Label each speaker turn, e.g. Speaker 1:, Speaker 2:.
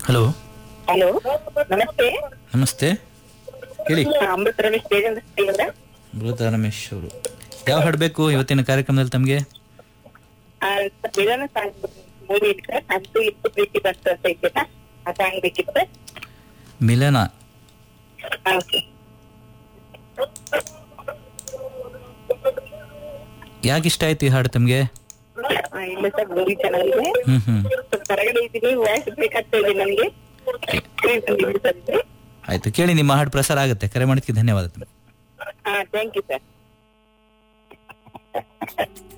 Speaker 1: hello
Speaker 2: hello ನಮಸ್ತೆ
Speaker 1: ನಮಸ್ತೆ ಹೇಳಿ
Speaker 2: ಅಮೃತ ರಮೇಶ್ ದೇವೇಂದ್ರ ಅವರ
Speaker 1: ಮೃತ ರಮೇಶ್ ಅವರು ಯಾವ ಹಾಡು ಬೇಕು ಇವತ್ತಿನ ಕಾರ್ಯಕ್ರಮದಲ್ಲಿ ತಮಗೆ
Speaker 2: ವಿಧಾನ ಸಾಂಗ್ ಮೂವಿ ಸರ್ ಅಂತೂ ಇತ್ತು ಪ್ರೀತಿ ಬಂತು ಅಂತ ಇದ್ದೀರಾ ಆ ಸಾಂಗ್ ಬೇಕಿತ್ತು
Speaker 1: ಮಿಲನ
Speaker 2: ಹಾಂ ಸರ್
Speaker 1: ಯಾಕೆ ಇಷ್ಟ ಆಯ್ತು ಈ ಹಾಡು ತಮಗೆ
Speaker 2: ಆ, ಇಲ್ಲ ಸರ್ ಮೂವಿ ಚೆನ್ನಾಗಿದೆ
Speaker 1: ಹ್ಮ್ ಹ್ಮ್
Speaker 2: ಸ್ವಲ್ಪ ಹೊರಗಡೆ ಇದ್ದೀನಿ ವಾಯ್ಸ್ ಬೇಕಾಗ್ತಾ ಇದೆ ನನಗೆ ಸರ್ ಇದೆ
Speaker 1: ಆಯ್ತು ಕೇಳಿ ನಿಮ್ಮ ಹಾಡು ಪ್ರಸಾರ ಆಗುತ್ತೆ ಕರೆ ಮಾಡೋದಕ್ಕೆ ಧನ್ಯವಾದ ತಮಗೆ
Speaker 2: ಹಾ ಥ್ಯಾಂಕ್ ಯು ಸರ್